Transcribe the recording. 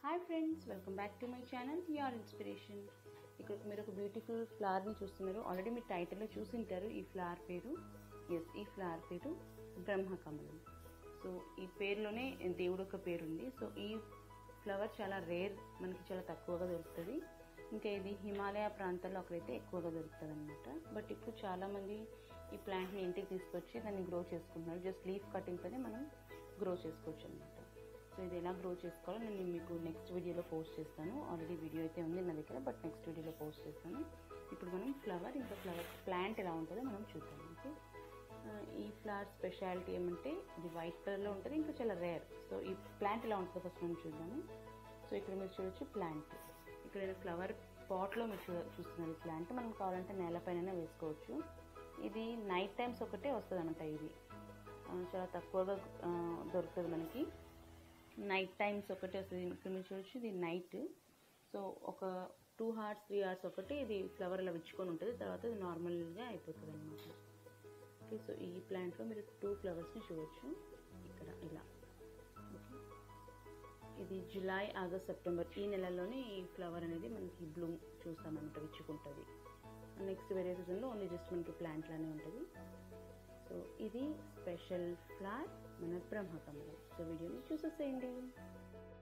hi friends welcome back to my channel your inspiration ఇక్కడ మీరు ఒక బ్యూటిఫుల్ ఫ్లవర్ని చూస్తున్నారు ఆల్రెడీ మీరు టైటిల్లో చూసింటారు ఈ ఫ్లవర్ పేరు ఎస్ ఈ ఫ్లవర్ పేరు బ్రహ్మకమలం సో ఈ పేరులోనే దేవుడు ఒక పేరు ఉంది సో ఈ ఫ్లవర్ చాలా రేర్ మనకి చాలా తక్కువగా దొరుకుతుంది ఇంకా ఇది హిమాలయ ప్రాంతాల్లో అక్కడైతే ఎక్కువగా దొరుకుతుంది అనమాట బట్ ఇప్పుడు చాలామంది ఈ ప్లాంట్ని ఇంటికి తీసుకొచ్చి దాన్ని గ్రో చేసుకుంటున్నారు జస్ట్ లీఫ్ కటింగ్తోనే మనం గ్రో చేసుకోవచ్చు అనమాట సో ఇది ఎలా గ్రో చేసుకోవాలో నేను మీకు నెక్స్ట్ వీడియోలో పోస్ట్ చేస్తాను ఆల్రెడీ వీడియో అయితే ఉంది నా దగ్గర బట్ నెక్స్ట్ వీడియోలో పోస్ట్ చేస్తాను ఇప్పుడు మనం ఫ్లవర్ ఇంకా ఫ్లవర్ ప్లాంట్ ఎలా ఉంటుందో మనం చూద్దాం ఓకే ఈ ఫ్లవర్ స్పెషాలిటీ ఏమంటే ఇది వైట్ కలర్లో ఉంటుంది ఇంకా చాలా రేర్ సో ఈ ప్లాంట్ ఎలా ఉంటుందో ఫస్ట్ మనం చూద్దాము సో ఇక్కడ మీరు చూడొచ్చు ప్లాంట్ ఇక్కడ ఫ్లవర్ పాట్లో మీరు చూ చూస్తున్నారు ఈ ప్లాంట్ మనం కావాలంటే నేలపైన వేసుకోవచ్చు ఇది నైట్ టైమ్స్ ఒకటే వస్తుంది అనమాట ఇది చాలా తక్కువగా దొరుకుతుంది మనకి నైట్ టైమ్స్ ఒకటి వస్తుంది ఇక్కడ మీరు చూడొచ్చు ఇది నైట్ సో ఒక టూ హార్స్ త్రీ హార్స్ ఒకటి ఇది ఫ్లవర్ ఇలా విచ్చుకొని ఉంటుంది తర్వాత ఇది నార్మల్గా అయిపోతుంది అనమాట ఓకే సో ఈ ప్లాంట్లో మీరు టూ ఫ్లవర్స్ని చూడొచ్చు ఇక్కడ ఇలా ఓకే ఇది జూలై ఆగస్ట్ సెప్టెంబర్ ఈ నెలలోనే ఈ ఫ్లవర్ అనేది మనకి బ్లూమ్ చూస్తామన్నమాట విచ్చుకుంటుంది నెక్స్ట్ వేరే సీజన్లో ఓన్లీ జస్ట్ మనకి ప్లాంట్ లానే ఉంటుంది సో ఇది స్పెషల్ ఫ్లవర్ మన బ్రహ్మకమలం సో వీడియోని చూసేసేయండి